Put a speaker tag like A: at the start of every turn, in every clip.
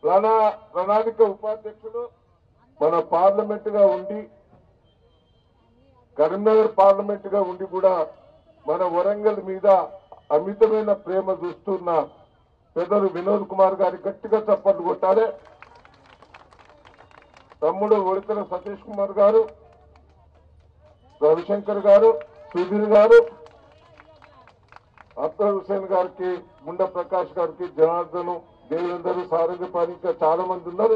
A: ధన ప్రణాళిక ఉపాధ్యక్షుడు మన పార్లమెంట్ గా ఉండి కరీంనగర్ పార్లమెంట్ గా ఉండి కూడా మన వరంగల్ మీద అమితమైన ప్రేమ చూస్తున్న పెద్దలు వినోద్ కుమార్ గారి గట్టిగా చప్పట్లు కొట్టాలి తమ్ముడు ఒడితల సతీష్ కుమార్ గారు రవిశంకర్ గారు సుధీర్ గారు అక్తర్ హుసేన్ గారికి ముండ ప్రకాష్ గారికి జనార్దన్ దేవేందర్ సారథి పని ఇంకా చాలా మంది ఉన్నారు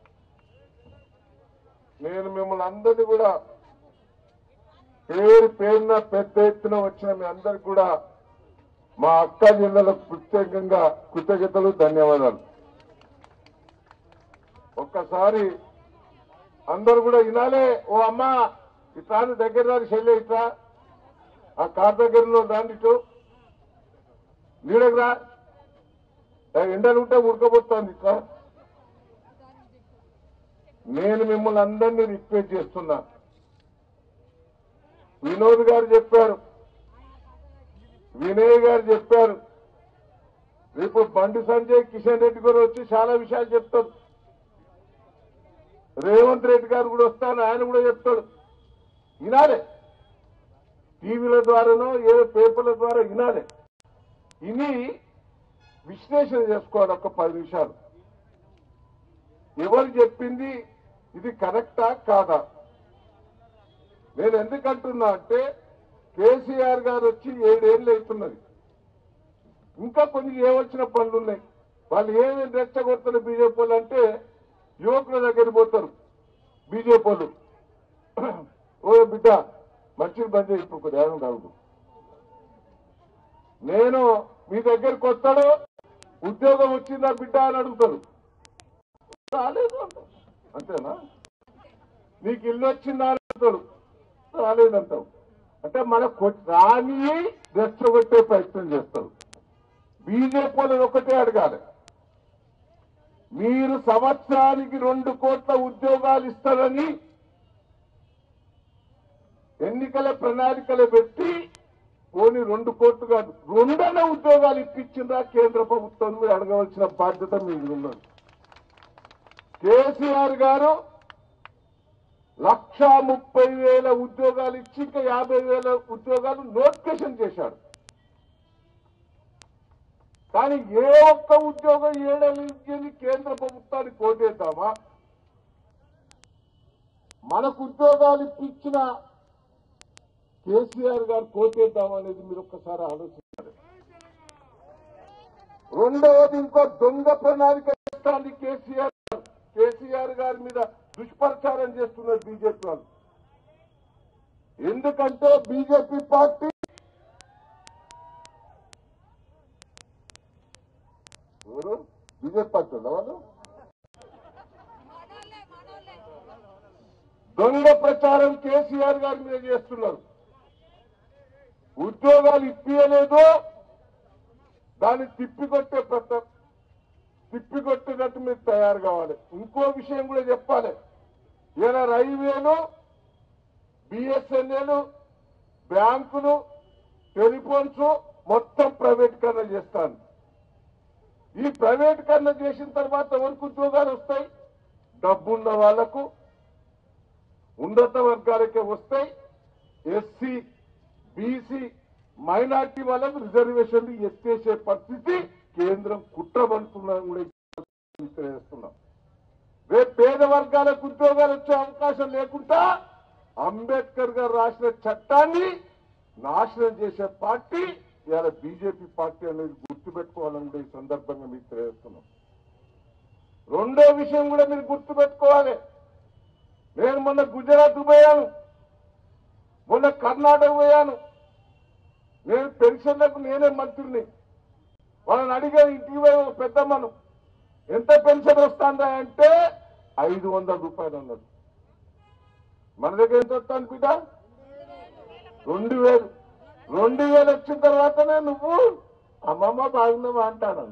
A: నేను మిమ్మల్ని అందరినీ కూడా పేరు పేరున పెద్ద ఎత్తున వచ్చిన మీ అందరికి కూడా మా అక్క జిల్లాలకు ప్రత్యేకంగా కృతజ్ఞతలు ధన్యవాదాలు ఒక్కసారి అందరు కూడా వినాలే ఓ అమ్మ ఇట్లా అని దగ్గర రాని చెల్లె ఇట్లా ఆ కార్ దగ్గరలో రాండి ఇటు నీడకు రా ఏ ఎండలు ఉంటే ఉడకబోతోంది ఇట్లా నేను మిమ్మల్ని అందరినీ రిక్వెస్ట్ చేస్తున్నా వినోద్ గారు చెప్పారు వినయ్ గారు చెప్పారు రేపు బండి సంజయ్ కిషన్ రెడ్డి గారు వచ్చి చాలా విషయాలు చెప్తారు రేవంత్ రెడ్డి గారు కూడా వస్తాను ఆయన కూడా చెప్తాడు వినాలే టీవీల ద్వారానో ఏ పేపర్ల ద్వారా వినాలే విని విశ్లేషణ చేసుకోవాలి ఒక పది నిమిషాలు ఎవరు చెప్పింది ఇది కరెక్టా కాదా నేను ఎందుకంటున్నా అంటే కేసీఆర్ గారు వచ్చి ఏడేళ్ళు అవుతున్నది ఇంకా కొన్ని ఏవచ్చిన పనులు ఉన్నాయి వాళ్ళు ఏమేమి రెచ్చగొడుతున్నారు బీజేపీ వాళ్ళు అంటే యువకుల దగ్గర పోతారు బీజేపీ వాళ్ళు ఓ బిడ్డ మంచిని బంద్ చేయి ఇప్పుడు ఏమం కాదు నేను మీ దగ్గరికి వస్తాడు ఉద్యోగం వచ్చిందా బిడ్డ అని అడుగుతారు రాలేదు అంటావు అంతేనా నీకు ఇల్లు వచ్చిందా అని అడుగుతాడు రాలేదంటావు అంటే మన రాని రెచ్చగొట్టే ప్రయత్నం చేస్తారు బీజేపీ వాళ్ళని ఒకటే అడగాలి మీరు సంవత్సరానికి రెండు కోట్ల ఉద్యోగాలు ఇస్తారని ఎన్నికల ప్రణాళికలు పెట్టి పోనీ రెండు కోట్లు కాదు రెండన ఉద్యోగాలు ఇప్పించిందా కేంద్ర ప్రభుత్వం మీరు అడగవలసిన బాధ్యత మీకు ఉన్నది కేసీఆర్ గారు లక్ష ముప్పై వేల ఉద్యోగాలు ఇచ్చి ఇంకా యాభై వేల ఉద్యోగాలు నోటిఫికేషన్ చేశాడు కానీ ఏ ఒక్క ఉద్యోగం ఏడని కేంద్ర ప్రభుత్వానికి కోటేద్దామా మనకు ఉద్యోగాలు ఇప్పించిన కేసీఆర్ గారు కోటేద్దాం అనేది మీరు ఒక్కసారి ఆలోచించాలి రెండవది ఇంకో దొంగ ప్రణాళిక చేస్తాంది కేసీఆర్ గారు. కేసీఆర్ గారి మీద దుష్ప్రచారం చేస్తున్నారు బీజేపీ వాళ్ళు ఎందుకంటే బీజేపీ పార్టీ ఎవరు బీజేపీ పార్టీ వాళ్ళ వాళ్ళు దొంగ ప్రచారం కేసీఆర్ గారి మీద చేస్తున్నారు ఉద్యోగాలు ఇప్పియలేదు దాన్ని తిప్పికొట్టే ప్రత తిప్పికొట్టేటట్టు మీరు తయారు కావాలి ఇంకో విషయం కూడా చెప్పాలి ఇలా రైల్వేలు బిఎస్ఎన్ఎల్ బ్యాంకులు టెలిఫోన్స్ మొత్తం ప్రైవేటీకరణ చేస్తాను ఈ ప్రైవేటీకరణ చేసిన తర్వాత ఎవరికి ఉద్యోగాలు వస్తాయి డబ్బున్న వాళ్లకు ఉన్నత వర్గాలకే వస్తాయి ఎస్సీ బీసీ మైనార్టీ వాళ్ళకు రిజర్వేషన్లు ఎత్తేసే పరిస్థితి కేంద్రం కుట్రబడుతుందని కూడా తెలియజేస్తున్నాం రేపు పేద వర్గాలకు ఉద్యోగాలు వచ్చే అవకాశం లేకుండా అంబేద్కర్ గారు రాసిన చట్టాన్ని నాశనం చేసే పార్టీ ఇవాళ బీజేపీ పార్టీ అనేది గుర్తుపెట్టుకోవాలని కూడా ఈ సందర్భంగా మీకు తెలియజేస్తున్నాం రెండో విషయం కూడా మీరు గుర్తుపెట్టుకోవాలి నేను మొన్న గుజరాత్ పోయాను మొన్న కర్ణాటక పోయాను నేను పెన్షన్లకు నేనే మంత్రిని వాళ్ళని అడిగాను ఇంటికి పోయి ఒక పెద్దమ్మను ఎంత పెన్షన్ వస్తుందా అంటే ఐదు వందల రూపాయలు అన్నారు మన దగ్గర ఎంత వస్తుంది బిడ్డ రెండు వేలు రెండు వేలు వచ్చిన తర్వాతనే నువ్వు అమ్మమ్మ బాగున్నావా అంటాను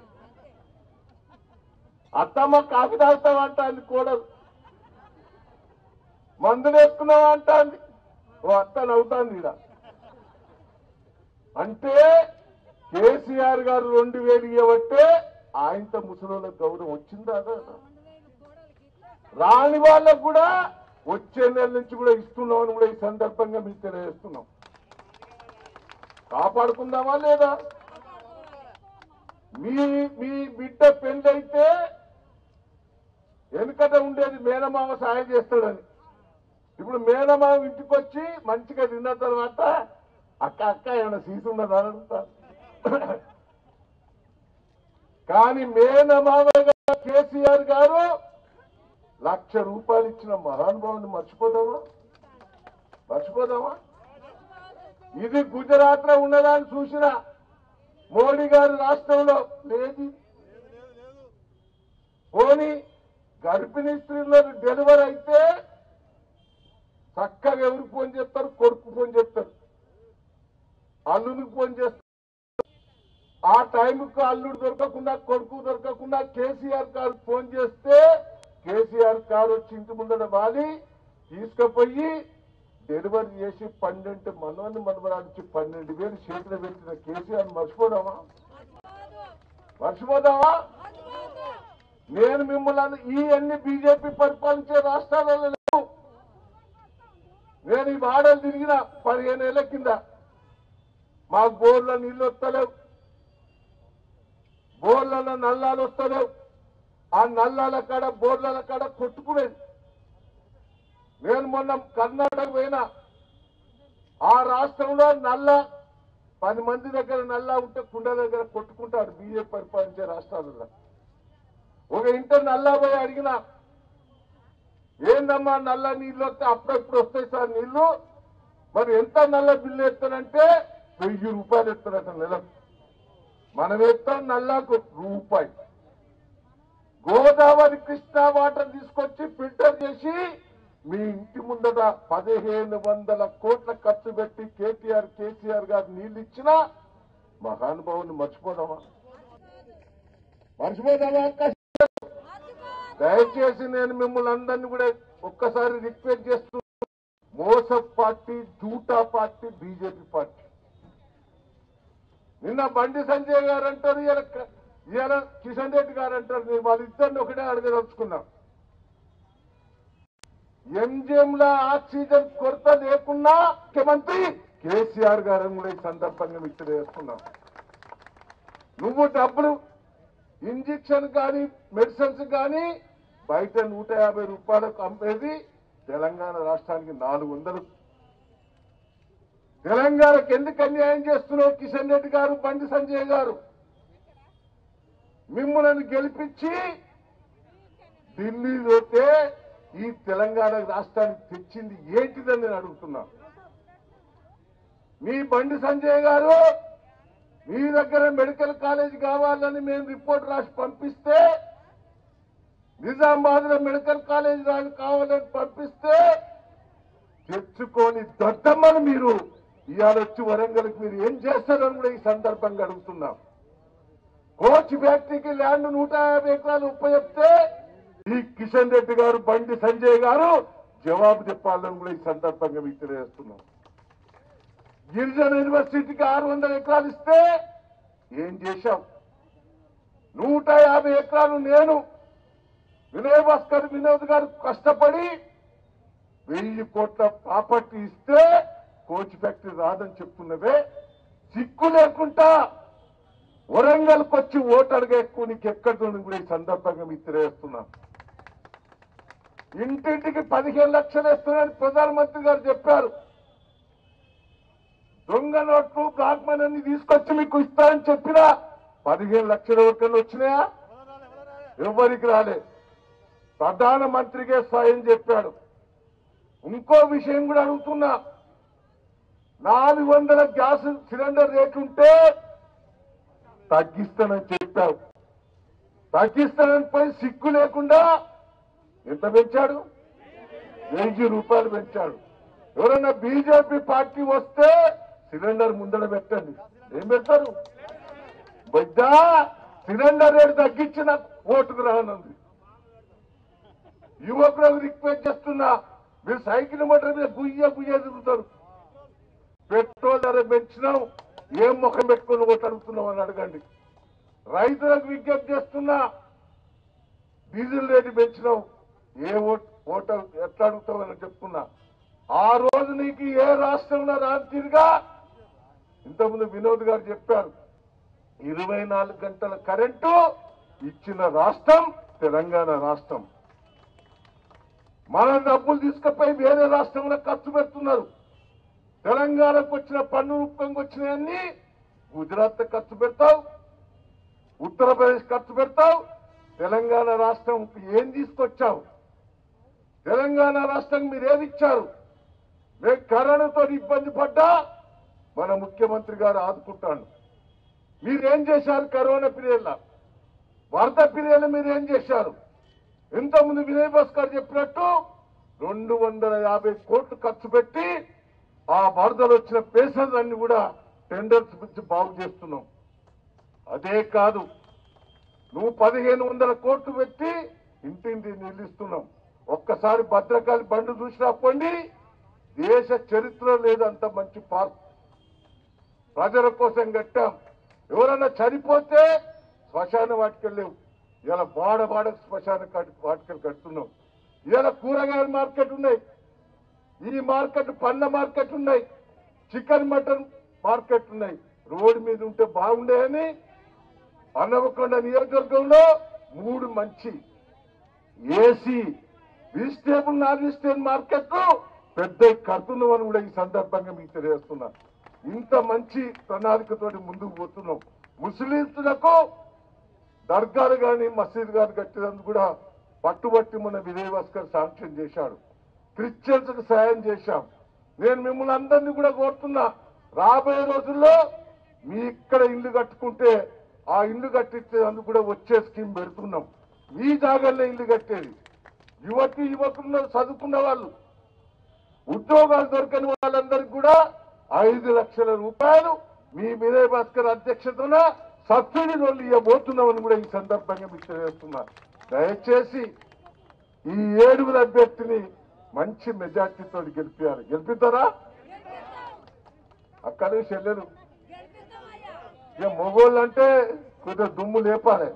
A: అత్తమ్మ కాఫీ తాగుతావా అంటాంది కోడలు మందులు వేసుకున్నావా అంటాంది ఓ అత్త నవ్వుతాంది ఈడ అంటే కేసీఆర్ గారు రెండు వేలు ఇవ్వబట్టే ఆయనతో ముసలిళ్ళకి గౌరవం వచ్చిందా రాదా? రాని వాళ్ళకు కూడా వచ్చే నెల నుంచి కూడా ఇస్తున్నామని కూడా ఈ సందర్భంగా మీకు తెలియజేస్తున్నాం కాపాడుకుందామా లేదా మీ మీ బిడ్డ పెళ్ళైతే వెనుకట ఉండేది మేనమామ సాయం చేస్తాడని ఇప్పుడు మేనమామ ఇంటికి వచ్చి మంచిగా తిన్న తర్వాత అక్క అక్క ఏమైనా సీసు ఉన్నదా అని అడుగుతారు కానీ మేనమామ గారు కేసీఆర్ గారు లక్ష రూపాయలు ఇచ్చిన మహానుభావుని మర్చిపోదామా మర్చిపోదామా ఇది గుజరాత్ లో ఉన్నదాన్ని చూసిన మోడీ గారు రాష్ట్రంలో లేదు పోనీ గర్భిణీ స్త్రీలో డెలివరీ అయితే చక్కగా ఎవరికి ఫోన్ చేస్తారు కొడుకు ఫోన్ చేస్తారు అల్లునికి ఫోన్ చేస్తారు ఆ టైంకు అల్లుడు దొరకకుండా కొడుకు దొరకకుండా కేసీఆర్ గారు ఫోన్ చేస్తే కేసీఆర్ గారు వచ్చి ఇంటి ముందర వాలి తీసుకుపోయి డెలివరీ చేసి పన్నెండు మనోని మనవరాలిచ్చి పన్నెండు వేలు చేతిలో పెట్టిన కేసీఆర్ మర్చిపోదామా మర్చిపోదామా నేను మిమ్మల్ని ఈ అన్ని బీజేపీ పరిపాలించే రాష్ట్రాలలో లేవు నేను ఈ వాడలు తిరిగిన పదిహేను ఏళ్ల కింద మాకు బోర్ల నీళ్ళు వస్తలేవు బోర్లలో నల్లాలు వస్తలేవు ఆ నల్లాల కాడ బోర్ల కాడ కొట్టుకునేది నేను మొన్న కర్ణాటక పోయినా ఆ రాష్ట్రంలో నల్ల పది మంది దగ్గర నల్ల ఉంటే కుండ దగ్గర కొట్టుకుంటారు బీజేపీ పరిపాలించే రాష్ట్రాలలో ఒక ఇంట నల్లా పోయి అడిగిన ఏందమ్మా నల్ల నీళ్ళు వస్తే అప్పుడప్పుడు వస్తాయి సార్ నీళ్లు మరి ఎంత నల్ల బిల్లు ఎత్తానంటే వెయ్యి రూపాయలు ఎత్తారట నెలకు మనం ఎత్తాం నల్లకు రూపాయి గోదావరి కృష్ణా వాటర్ తీసుకొచ్చి ఫిల్టర్ చేసి మీ ఇంటి ముందట పదిహేను వందల కోట్ల ఖర్చు పెట్టి కేటీఆర్ కేసీఆర్ గారు నీళ్ళు ఇచ్చిన మహానుభావుని మర్చిపోదామా మర్చిపోదామా అక్క? దయచేసి నేను మిమ్మల్ని అందరినీ కూడా ఒక్కసారి రిక్వెస్ట్ చేస్తూ మోస పార్టీ జూటా పార్టీ బీజేపీ పార్టీ నిన్న బండి సంజయ్ గారు అంటారు ఇవాళ క- ఇవాళ కిషన్ రెడ్డి గారు అంటారు నేను వాళ్ళిద్దరిని ఒకటే అడగదలుచుకున్నాం ఎంజిఎం లో ఆక్సిజన్ కొరత లేకున్నా ముఖ్యమంత్రి కేసీఆర్ గారిని కూడా ఈ సందర్భంగా మీకు తెలియజేస్తున్నాం నువ్వు డబ్బులు ఇంజక్షన్ కానీ మెడిసిన్స్ కానీ బయట నూట యాభై రూపాయలకు అమ్మేది తెలంగాణ రాష్ట్రానికి నాలుగు వందలు తెలంగాణకు ఎందుకు అన్యాయం చేస్తున్నావు కిషన్ రెడ్డి గారు బండి సంజయ్ గారు మిమ్మల్ని గెలిపించి ఢిల్లీ పోతే ఈ తెలంగాణ రాష్ట్రానికి తెచ్చింది ఏంటిదని నేను అడుగుతున్నా మీ బండి సంజయ్ గారు మీ దగ్గర మెడికల్ కాలేజ్ కావాలని మేము రిపోర్ట్ రాసి పంపిస్తే నిజామాబాద్ లో మెడికల్ కాలేజ్ రాని కావాలని పంపిస్తే తెచ్చుకొని దద్దమ్మని మీరు ఇవాళ వచ్చి వరంగల్కి మీరు ఏం చేస్తారని కూడా ఈ సందర్భంగా అడుగుతున్నాం కోచ్ ఫ్యాక్టరీకి ల్యాండ్ నూట యాభై ఎకరాలు ఉపయోగిస్తే ఈ కిషన్ రెడ్డి గారు బండి సంజయ్ గారు జవాబు చెప్పాలని కూడా ఈ సందర్భంగా మీకు తెలియజేస్తున్నాం గిరిజన యూనివర్సిటీకి ఆరు వందల ఎకరాలు ఇస్తే ఏం చేశాం నూట యాభై ఎకరాలు నేను వినయ్ భాస్కర్ వినోద్ గారు కష్టపడి వెయ్యి కోట్ల ప్రాపర్టీ ఇస్తే కోచ్ ఫ్యాక్టరీ రాదని చెప్తున్నవే సిగ్గు లేకుండా వరంగల్కి వచ్చి ఓటు అడిగే ఎక్కువ నీకు ఎక్కడ కూడా ఈ సందర్భంగా మీకు తెలియజేస్తున్నాను ఇంటింటికి పదిహేను లక్షలు ఇస్తున్నారని ప్రధానమంత్రి గారు చెప్పారు దొంగ నోట్లు బ్లాక్ మనీ అన్ని తీసుకొచ్చి మీకు ఇస్తారని చెప్పినా పదిహేను లక్షల వరకు వచ్చినాయా ఎవరికి రాలే ప్రధానమంత్రికే స్వయం చెప్పాడు ఇంకో విషయం కూడా అడుగుతున్నా నాలుగు వందల గ్యాస్ సిలిండర్ రేటు ఉంటే తగ్గిస్తానని చెప్పావు తగ్గిస్తానని పోయి సిగ్గు లేకుండా ఎంత పెంచాడు వెయ్యి రూపాయలు పెంచాడు ఎవరైనా బీజేపీ పార్టీ వస్తే సిలిండర్ ముందర పెట్టండి ఏం పెడతారు బిడ్డ సిలిండర్ రేటు తగ్గించిన ఓటుకు రానుంది యువకులకు రిక్వెస్ట్ చేస్తున్నా మీరు సైకిల్ మోటార్ మీద గుయ్య గుయ్య తిరుగుతారు పెట్రోల్ ధర పెంచినాం ఏం ముఖం పెట్టుకుని ఓటు అడుగుతున్నాం అని అడగండి రైతులకు విజ్ఞప్తి చేస్తున్నా డీజిల్ రేటు పెంచినావు ఏ ఓట్ ఓటర్ ఎట్లా అడుగుతావని చెప్పుకున్నా ఆ రోజు నీకు ఏ రాష్ట్రంలో రాజకీయంగా ఇంతకుముందు వినోద్ గారు చెప్పారు ఇరవై నాలుగు గంటల కరెంటు ఇచ్చిన రాష్ట్రం తెలంగాణ రాష్ట్రం మన డబ్బులు తీసుకుపోయి వేరే రాష్ట్రంలో ఖర్చు పెడుతున్నారు తెలంగాణకు వచ్చిన పన్ను రూపంగా వచ్చినాయన్ని గుజరాత్ ఖర్చు పెడతావు ఉత్తరప్రదేశ్ ఖర్చు పెడతావు తెలంగాణ రాష్ట్రం ఏం తీసుకొచ్చావు తెలంగాణ రాష్ట్రం మీరు ఏది ఇచ్చారు మేము కరోనాతో ఇబ్బంది పడ్డా మన ముఖ్యమంత్రి గారు ఆదుకుంటాడు మీరేం చేశారు కరోనా పీరియడ్లో వరద పీరియడ్లో మీరు ఏం చేశారు ఇంతకుముందు వినయ్ భాస్కర్ చెప్పినట్టు రెండు వందల యాభై కోట్లు ఖర్చు పెట్టి ఆ వరదలు వచ్చిన పేషెంట్ అన్ని కూడా టెండర్స్ పిలిచి బాగు చేస్తున్నాం అదే కాదు నువ్వు పదిహేను వందల కోట్లు పెట్టి ఇంటింటి నిలుస్తున్నాం ఒక్కసారి భద్రకాళి బండు చూసినా పోండి దేశ చరిత్ర లేదు అంత మంచి పార్క్ ప్రజల కోసం కట్టాం ఎవరన్నా చనిపోతే శ్మశాన వాటికలు లేవు ఇలా బాడ బాడ శ్మశాన కాటి- వాటికలు కడుతున్నాం ఇలా కూరగాయల మార్కెట్ ఉన్నాయి ఈ మార్కెట్ పండ్ల మార్కెట్ ఉన్నాయి చికెన్ మటన్ మార్కెట్ ఉన్నాయి రోడ్డు మీద ఉంటే బాగుండేయని అన్నవకొండ నియోజకవర్గంలో మూడు మంచి AC vegetable non vegetable market పెద్ద కడుతున్నామని కూడా ఈ సందర్భంగా మీకు తెలియజేస్తున్నా ఇంత మంచి ప్రణాళికతోటి ముందుకు పోతున్నాం ముస్లింలకు దర్గాలు కానీ మసీద్ గాని కట్టినందుకు కూడా పట్టుబట్టి మన విజయ్ భాస్కర్ శాంక్షన్ చేశాడు క్రిస్టియన్స్ కు సాయం చేశాం నేను మిమ్మల్ని అందరినీ కూడా కోరుతున్నా రాబోయే రోజుల్లో మీ ఇక్కడ ఇల్లు కట్టుకుంటే ఆ ఇల్లు కట్టించేందుకు కూడా వచ్చే స్కీమ్ పెడుతున్నాం మీ జాగాల్లో ఇల్లు కట్టేది యువతి యువకులు చదువుకున్న వాళ్ళు ఉద్యోగాలు దొరకని వాళ్ళందరికీ కూడా ఐదు లక్షల రూపాయలు మీ వినయ్ భాస్కర్ అధ్యక్షతన సబ్సిడీ వాళ్ళు ఇవ్వబోతున్నామని కూడా ఈ సందర్భంగా మీకు తెలియజేస్తున్నా దయచేసి ఈ ఏడుగురు అభ్యర్థిని మంచి మెజార్టీతో గెలిపించాలి గెలిపిస్తారా అక్కడ చెల్లెలు ఇక మొగోళ్ళు అంటే కొద్దిగా దుమ్ము లేపాలి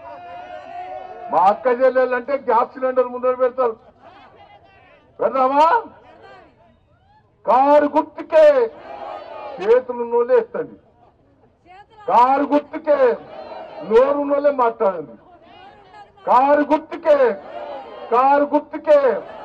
A: మా అక్క చెల్లెళ్ళు అంటే గ్యాస్ సిలిండర్ ముందర పెడతారు పెడదామా కారు గుర్తుకే చేతులు నోలే ఎత్తండి కారు గుర్తుకే నోరు నోలే మాట్లాడండి కారు గుర్తుకే కారు గుర్తుకే